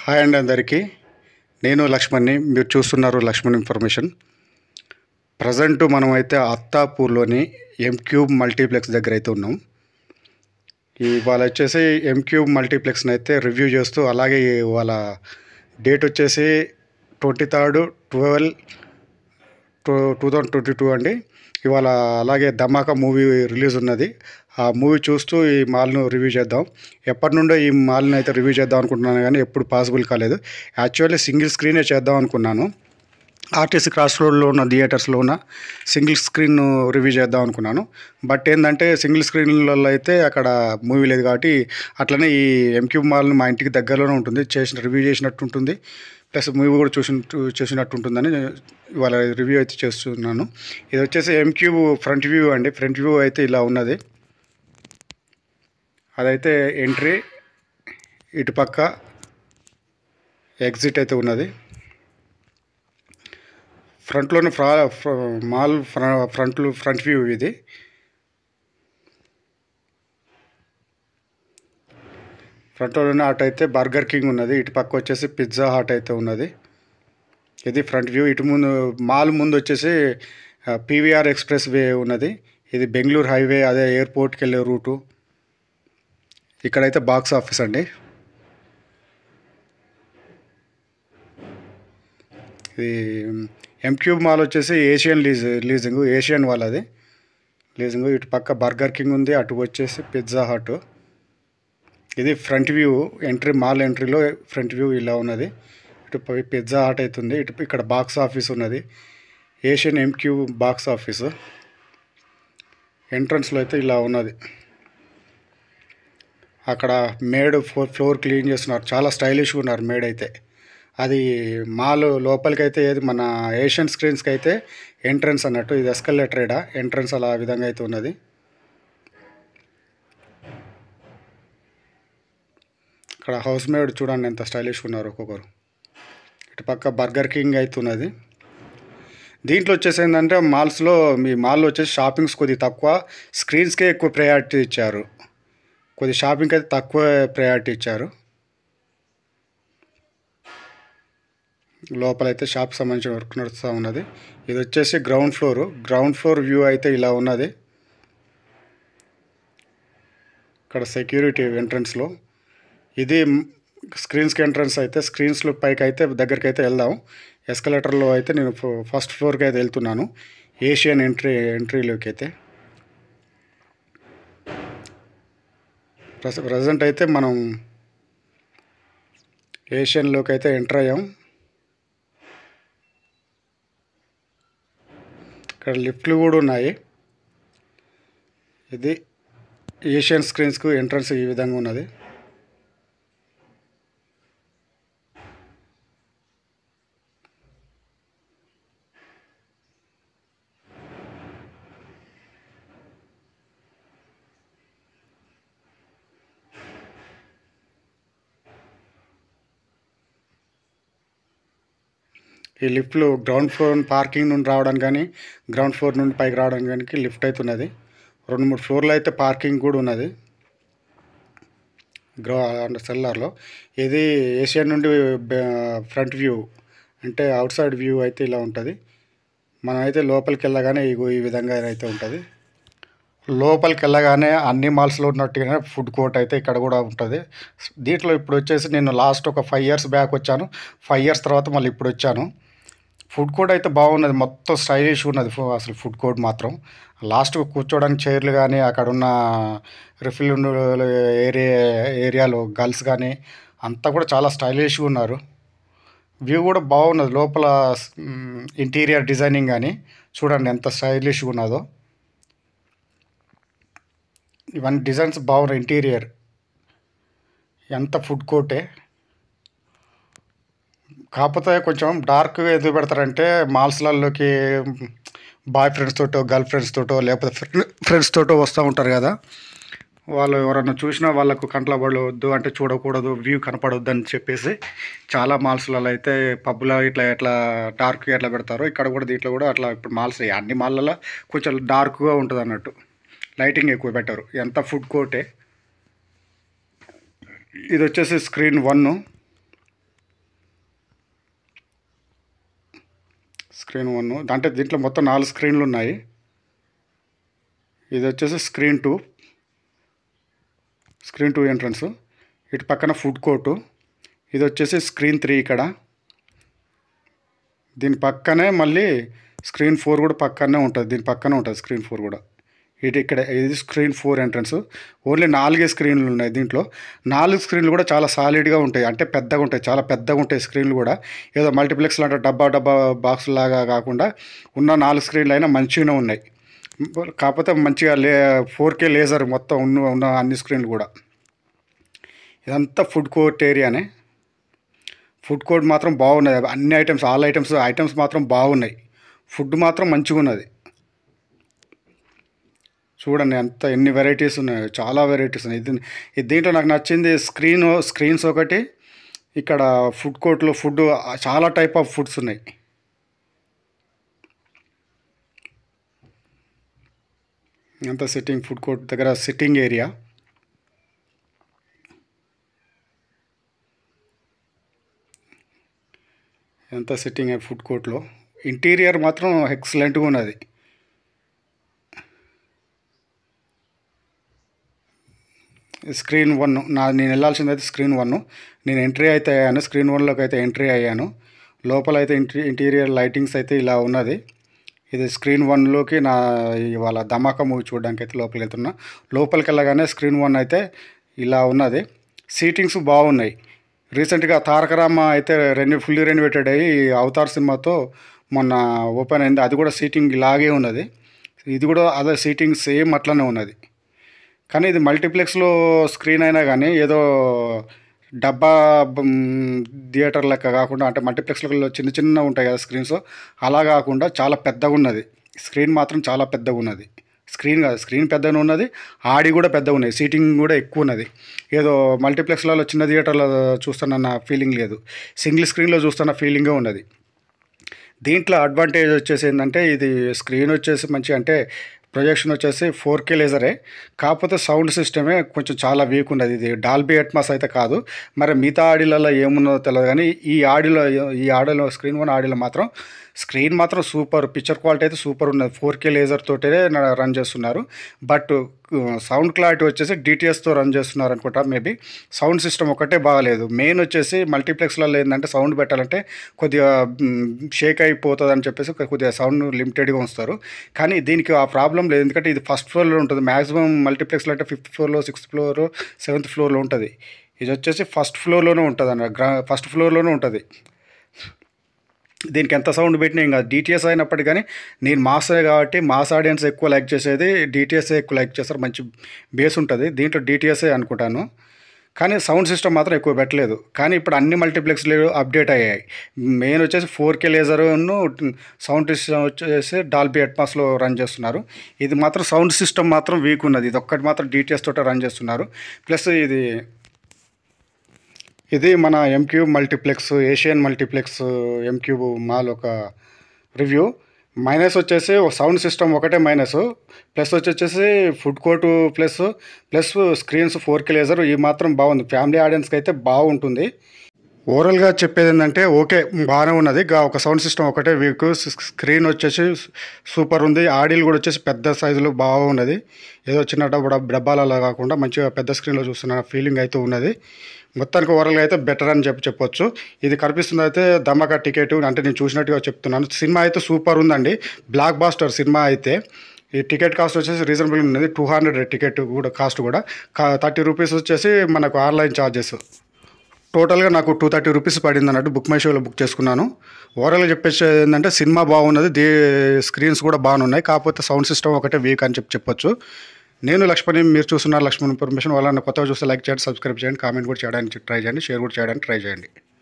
hi అండి అందరికీ నేను లక్ష్మణ్ని మీరు చూస్తున్నారు లక్ష్మణ్ ఇన్ఫర్మేషన్ ప్రజెంట్ మనం అయితే అత్తాపూర్లోని ఎం క్యూబ్ మల్టీప్లెక్స్ దగ్గర అయితే ఉన్నాం ఇవాళ వచ్చేసి ఎం క్యూబ్ మల్టీప్లెక్స్ని అయితే రివ్యూ చేస్తూ అలాగే ఇవాళ డేట్ వచ్చేసి twenty third twelve two two thousand twenty two అండి ఇవాళ అలాగే ధమాకా మూవీ రిలీజ్ ఉన్నది ఆ మూవీ చూస్తూ ఈ మాల్ను రివ్యూ చేద్దాం ఎప్పటి నుండో ఈ మాల్ని అయితే రివ్యూ చేద్దాం అనుకుంటున్నాను కానీ ఎప్పుడు పాసిబుల్ కాలేదు యాక్చువల్లీ సింగిల్ స్క్రీనే చేద్దాం అనుకున్నాను ఆర్టీసీ క్రాస్ రోడ్లో ఉన్న థియేటర్స్లో ఉన్న సింగిల్ స్క్రీన్ రివ్యూ చేద్దాం అనుకున్నాను బట్ ఏంటంటే సింగిల్ స్క్రీన్లలో అయితే అక్కడ మూవీ లేదు కాబట్టి అట్లనే ఈ ఎంక్యూ మాల్ మా ఇంటికి దగ్గరలోనే ఉంటుంది చేసిన రివ్యూ చేసినట్టు ఉంటుంది ప్లస్ మూవీ కూడా చూసి చూసినట్టు ఉంటుందని ఇవాళ రివ్యూ అయితే చేస్తున్నాను ఇది వచ్చేసి ఎంక్యూ ఫ్రంట్ వ్యూ అండి ఫ్రంట్ వ్యూ అయితే ఇలా ఉన్నది అదైతే ఎంట్రీ ఇటుపక్క ఎగ్జిట్ అయితే ఉన్నది ఫ్రంట్లోని ఫ్రా ఫ్ర- మాల్ ఫ్ర ఫ్రంట్ ఫ్రంట్ వ్యూ ఇది ఫ్రంట్లోనే అటు అయితే బర్గర్ కింగ్ ఉన్నది ఇటు పక్క వచ్చేసి పిజ్జా హాట్ అయితే ఉన్నది ఇది ఫ్రంట్ వ్యూ ఇటు ముందు మాల్ ముందు వచ్చేసి పీవీఆర్ ఎక్స్ప్రెస్ వే ఉన్నది ఇది బెంగళూరు హైవే అదే ఎయిర్పోర్ట్కి వెళ్ళే రూటు ఇక్కడైతే బాక్స్ ఆఫీస్ అండి ఇది ఎంక్యూబ్ మాల్ వచ్చేసి ఏషియన్ లీజ్ లీజింగ్ ఏషియన్ వాళ్ళది లీజింగ్ ఇటు పక్క బర్గర్ కింగ్ ఉంది అటు వచ్చేసి పిజ్జా హట్ ఇది ఫ్రంట్ వ్యూ ఎంట్రీ మాల్ ఎంట్రీలో ఫ్రంట్ వ్యూ ఇలా ఉన్నది ఇటు పై- పిజ్జా హట్ అవుతుంది ఇటు ఇక్కడ బాక్స్ ఆఫీస్ ఉన్నది ఏషియన్ ఎంక్యూ బాక్స్ ఆఫీస్ ఎంట్రన్స్లో అయితే ఇలా ఉన్నది అక్కడ మేడ్ ఫ్లోర్ ఫ్లోర్ క్లీన్ చేస్తున్నారు చాలా స్టైలిష్గా ఉన్నారు మేడ్ అయితే అది మాల్ లోపలికి అయితే ఏది మన ఏషియన్ స్క్రీన్స్కి అయితే ఎంట్రన్స్ అన్నట్టు ఇది ఎస్కలేటరేడా ఎంట్రన్స్ అలా ఆ విధంగా అయితే ఉన్నది ఇక్కడ హౌస్ మేడ్ చూడండి ఎంత స్టైలిష్గా ఉన్నారు ఒక్కొక్కరు ఇటు పక్క బర్గర్ కింగ్ అయితే ఉన్నది దీంట్లో వచ్చేసి ఏంటంటే మాల్స్లో మీ మాల్లో వచ్చేసి షాపింగ్స్ కొద్దిగా తక్కువ స్క్రీన్స్కే ఎక్కువ ప్రయారిటీ ఇచ్చారు కొద్ది షాపింగ్కి అయితే తక్కువ ప్రయారిటీ ఇచ్చారు లోపలైతే షాప్ సంబంధించిన వర్క్ నడుస్తూ ఉన్నది ఇది వచ్చేసి ground floor ground floor view అయితే ఇలా ఉన్నది ఇక్కడ సెక్యూరిటీ ఎంట్రన్స్లో ఇది స్క్రీన్స్కి ఎంట్రన్స్ అయితే స్క్రీన్స్లో పైకి అయితే దగ్గరికి అయితే వెళ్దాం ఎస్కలేటర్లో అయితే నేను ఫ- ఫస్ట్ ఫ్లోర్కి అయితే వెళ్తున్నాను ఏషియన్ ఎంట్రీ ఎంట్రీలోకి అయితే ప్రజ ప్రజెంట్ అయితే మనం ఏషియన్లోకి అయితే ఎంటర్ అయ్యాం ఇక్కడ లిఫ్ట్లు కూడా ఉన్నాయి ఇది ఏషియన్ స్క్రీన్స్కు ఎంట్రన్స్ ఈ విధంగా ఉన్నది ఈ లిఫ్ట్లు గ్రౌండ్ ఫ్లోర్ పార్కింగ్ నుండి రావడానికి కానీ గ్రౌండ్ ఫ్లోర్ నుండి పైకి రావడానికి కానీ లిఫ్ట్ అయితే ఉన్నది రెండు మూడు ఫ్లోర్లు అయితే పార్కింగ్ కూడా ఉన్నది గ్రౌ సెల్లార్లో ఇది ఏషియన్ నుండి ఫ్రంట్ వ్యూ అంటే అవుట్ సైడ్ వ్యూ అయితే ఇలా ఉంటుంది మనం అయితే లోపలికి వెళ్ళగానే ఇగో ఈ విధంగా అయితే ఉంటుంది లోపలికి వెళ్ళగానే అన్ని మాల్స్లో ఉన్నట్టుగానే ఫుడ్ కోర్ట్ అయితే ఇక్కడ కూడా ఉంటుంది దీంట్లో ఇప్పుడు వచ్చేసి నేను లాస్ట్ ఒక ఫైవ్ ఇయర్స్ బ్యాక్ వచ్చాను ఫైవ్ ఇయర్స్ తర్వాత మళ్ళీ ఇప్పుడు వచ్చాను ఫుడ్ కోర్ట్ అయితే బాగున్నది మొత్తం స్టైలిష్ ఉన్నది ఫు- అసలు ఫుడ్ కోర్ట్ మాత్రం లాస్ట్ కూర్చోవడానికి చైర్లు కానీ అక్కడ ఉన్న రిఫిల్ ఏరియా ఏరియాలో గర్ల్స్ కానీ అంతా కూడా చాలా స్టైలిష్గా ఉన్నారు వ్యూ కూడా బాగున్నది లోపల ఇంటీరియర్ డిజైనింగ్ కానీ చూడండి ఎంత స్టైలిష్గా ఉన్నదో ఇవన్నీ డిజైన్స్ బాగున్నాయి ఇంటీరియర్ ఎంత ఫుడ్ కోర్టే కాకపోతే కొంచెం డార్క్గా ఎందుకు పెడతారంటే మాల్స్లలోకి బాయ్ ఫ్రెండ్స్ తోటో గర్ల్ ఫ్రెండ్స్ తోటో లేకపోతే ఫ్రెండ్స్ తోటో వస్తూ ఉంటారు కదా వాళ్ళు ఎవరన్నా చూసినా వాళ్ళకు కంట్లో పడవద్దు అంటే చూడకూడదు వ్యూ కనపడవద్దు అని చెప్పేసి చాలా మాల్స్లలో అయితే పబ్లో ఇట్లా ఎట్లా డార్క్గా ఎట్లా పెడతారో ఇక్కడ కూడా దీంట్లో కూడా అట్లా ఇప్పుడు మాల్స్ అన్ని మాల్లలో కొంచెం డార్క్గా ఉంటుంది అన్నట్టు లైటింగ్ ఎక్కువ పెట్టరు ఎంత ఫుడ్ కోర్టే ఇది వచ్చేసి స్క్రీన్ వన్ స్క్రీన్ వన్ అంటే దీంట్లో మొత్తం నాలుగు స్క్రీన్లు ఉన్నాయి ఇది వచ్చేసి screen two screen two entrance ఇటు పక్కన ఫుడ్ కోర్టు ఇది వచ్చేసి స్క్రీన్ త్రీ ఇక్కడ దీని పక్కనే మళ్ళీ స్క్రీన్ ఫోర్ కూడా పక్కనే ఉంటుంది దీని పక్కనే ఉంటుంది స్క్రీన్ ఫోర్ కూడా ఇటు ఇక్కడ ఇది స్క్రీన్ ఫోర్ ఎంట్రన్స్ ఓన్లీ నాలుగే స్క్రీన్లు ఉన్నాయి దీంట్లో నాలుగు స్క్రీన్లు కూడా చాలా సాలిడ్గా ఉంటాయి అంటే పెద్దగా ఉంటాయి చాలా పెద్దగా ఉంటాయి స్క్రీన్లు కూడా ఏదో మల్టీప్లెక్స్ లాంటి డబ్బా డబ్బా బాక్స్ లాగా కాకుండా ఉన్న నాలుగు స్క్రీన్లు అయినా మంచిగానే ఉన్నాయి కాకపోతే మంచిగా లే ఫోర్ కే లేజర్ మొత్తం ఉన్న ఉన్న అన్ని స్క్రీన్లు కూడా ఇదంతా ఫుడ్ కోర్ట్ ఏరియానే ఫుడ్ కోర్ట్ మాత్రం బాగున్నది అన్ని ఐటమ్స్ ఆల్ ఐటమ్స్ ఐటమ్స్ మాత్రం బాగున్నాయి ఫుడ్ మాత్రం మంచిగా ఉన్నది చూడండి అంత ఎన్ని వెరైటీస్ ఉన్నాయో చాలా వెరైటీస్ ఉన్నాయి ఇది ఇది దీంట్లో నాకు నచ్చింది స్క్రీన్ స్క్రీన్స్ ఒకటి ఇక్కడ ఫుడ్ కోర్ట్లో ఫుడ్ చాలా టైప్ ఆఫ్ ఫుడ్స్ ఉన్నాయి అంతా సిట్టింగ్ ఫుడ్ కోర్ట్ దగ్గర సిట్టింగ్ ఏరియా ఎంత సిట్టింగ్ ఫుడ్ కోర్ట్లో ఇంటీరియర్ మాత్రం ఎక్సలెంట్గా ఉన్నది స్క్రీన్ వన్ నా నేను వెళ్ళాల్సింది అయితే స్క్రీన్ వన్ నేను ఎంట్రీ అయితే అయ్యాను స్క్రీన్ వన్లోకి అయితే ఎంట్రీ అయ్యాను లోపల అయితే ఇంటీ ఇంటీరియర్ లైటింగ్స్ అయితే ఇలా ఉన్నది ఇది స్క్రీన్ వన్లోకి నా ఇవాళ ధమాకా మూవీ చూడడానికి అయితే లోపలికి వెళ్తున్నా లోపలికి వెళ్ళగానే స్క్రీన్ వన్ అయితే ఇలా ఉన్నది సీటింగ్స్ బాగున్నాయి రీసెంట్గా తారకరామ అయితే రెన్యూ ఫుల్లీ రెన్యువేటెడ్ అయ్యి అవతార్ సినిమాతో మొన్న ఓపెన్ అయింది అది కూడా సీటింగ్ ఇలాగే ఉన్నది ఇది కూడా అదే సీటింగ్ సేమ్ అట్లనే ఉన్నది కానీ ఇది మల్టీప్లెక్స్లో స్క్రీన్ అయినా కానీ ఏదో డబ్బా మ్, థియేటర్ లెక్క కాకుండా అంటే మల్టీప్లెక్స్లో చిన్న చిన్న ఉంటాయి కదా స్క్రీన్స్ అలా కాకుండా చాలా పెద్దగా ఉన్నది స్క్రీన్ మాత్రం చాలా పెద్దగా ఉన్నది స్క్రీన్ కాదు స్క్రీన్ పెద్దగా ఉన్నది ఆడి కూడా పెద్దగా ఉన్నది సీటింగ్ కూడా ఎక్కువ ఉన్నది ఏదో మల్టీప్లెక్స్లలో చిన్న థియేటర్లో చూస్తున్న ఫీలింగ్ లేదు సింగిల్ స్క్రీన్లో చూస్తున్న ఫీలింగే ఉన్నది దీంట్లో అడ్వాంటేజ్ వచ్చేసి ఏంటంటే ఇది స్క్రీన్ వచ్చేసి మంచి అంటే ప్రొజెక్షన్ వచ్చేసి ఫోర్ కే లేజరే కాకపోతే సౌండ్ సిస్టమే కొంచెం చాలా వీక్ ఉన్నది ఇది డాల్బీ అట్మాస్ అయితే కాదు మరి మిగతా ఆడిలలో ఏమున్నదో తెలియదు కానీ ఈ ఆడిలో ఈ ఆడిలో స్క్రీన్ వన్ ఆడిలో మాత్రం స్క్రీన్ మాత్రం సూపర్ పిక్చర్ క్వాలిటీ అయితే సూపర్ ఉన్నది ఫోర్ కే లేజర్ తోటే రన్ చేస్తున్నారు బట్ సౌండ్ క్లారిటీ వచ్చేసి డిటిఎస్తో రన్ చేస్తున్నారు అనుకుంటా మేబీ సౌండ్ సిస్టమ్ ఒకటే బాగాలేదు మెయిన్ వచ్చేసి మల్టీప్లెక్స్లలో ఏంటంటే సౌండ్ పెట్టాలంటే కొద్దిగా షేక్ అయిపోతుంది అని చెప్పేసి కొద్దిగా సౌండ్ లిమిటెడ్గా ఉంచుతారు కానీ దీనికి ఆ ప్రాబ్లం లేదు ఎందుకంటే ఇది ఫస్ట్ ఫ్లోర్లో ఉంటుంది మ్యాక్సిమం మల్టీప్లెక్స్లో అంటే ఫిఫ్త్ ఫ్లోర్లో సిక్స్త్ ఫ్లోర్ సెవెంత్ ఫ్లోర్లో ఉంటుంది ఇది వచ్చేసి ఫస్ట్ ఫ్లోర్లోనే ఉంటుంది అన్న గ్రా ఫస్ట్ ఫ్లోర్లోనే ఉంటుంది దీనికి ఎంత సౌండ్ పెట్టినా ఇంకా డిటిఎస్ అయినప్పటికీ కానీ నేను మాసే కాబట్టి మాస్ ఆడియన్స్ ఎక్కువ లైక్ చేసేది డిటిఎస్ ఎక్కువ లైక్ చేస్తారు మంచి బేస్ ఉంటుంది దీంట్లో డిటిఎస్ఏ అనుకుంటాను కానీ సౌండ్ సిస్టమ్ మాత్రం ఎక్కువ పెట్టలేదు కానీ ఇప్పుడు అన్ని మల్టీప్లెక్స్లు అప్డేట్ అయ్యాయి మెయిన్ వచ్చేసి ఫోర్ కే లేజర్ను సౌండ్ సిస్టమ్ వచ్చేసి డాల్బీ అట్మాస్లో రన్ చేస్తున్నారు ఇది మాత్రం సౌండ్ సిస్టమ్ మాత్రం వీక్ ఉన్నది ఇది ఒక్కటి మాత్రం డిటిఎస్ తోట రన్ చేస్తున్నారు ప్లస్ ఇది ఇది మన M Cube multiplex Asian multiplex M Cube mall ఒక రివ్యూ మైనస్ వచ్చేసి సౌండ్ సిస్టమ్ ఒకటే మైనస్ ప్లస్ వచ్చేసి food court plus plus screens four K laser ఈ మాత్రం బాగుంది ఫ్యామిలీ ఆడియన్స్కి అయితే బాగుంటుంది ఓవరాల్గా చెప్పేది ఏంటంటే ఓకే బాగానే ఉన్నది గా ఒక సౌండ్ సిస్టమ్ ఒకటే వీక్ స్క్రీన్ వచ్చేసి సూపర్ ఉంది ఆడిల్ కూడా వచ్చేసి పెద్ద సైజులో బాగున్నది ఏదో చిన్న డబ్బా డబ్బాలలో కాకుండా మంచిగా పెద్ద స్క్రీన్లో చూస్తున్న ఫీలింగ్ అయితే ఉన్నది మొత్తానికి ఓవరాల్గా అయితే బెటర్ అని చెప్పి చెప్పొచ్చు ఇది కనిపిస్తుంది అయితే ధమాకా టికెట్ అంటే నేను చూసినట్టుగా చెప్తున్నాను సినిమా అయితే సూపర్ ఉందండి బ్లాక్ బాస్టర్ సినిమా అయితే ఈ టికెట్ కాస్ట్ వచ్చేసి రీజనబుల్ ఉన్నది టూ హండ్రెడ్ టికెట్ కూడా కాస్ట్ కూడా థర్టీ రూపీస్ వచ్చేసి మనకు ఆన్లైన్ ఛార్జెస్ టోటల్గా నాకు టూ థర్టీ రూపీస్ పడింది అన్నట్టు బుక్ మై షోలో బుక్ చేసుకున్నాను ఓవరాల్గా చెప్పేసి ఏంటంటే సినిమా బాగున్నది దే స్క్రీన్స్ కూడా బాగున్నాయి కాకపోతే సౌండ్ సిస్టమ్ ఒకటే వీక్ అని చెప్పి చెప్పొచ్చు నేను లక్ష్మణి మీరు చూస్తున్నారు లక్ష్మణ్ ఇన్ఫర్మేషన్ వాళ్ళని కొత్తగా చూస్తే లైక్ చేయండి సబ్స్క్రైబ్ చేయండి కామెంట్ కూడా చేయడానికి ట్రై చేయండి షేర్ కూడా చేయడానికి ట్రై చేయండి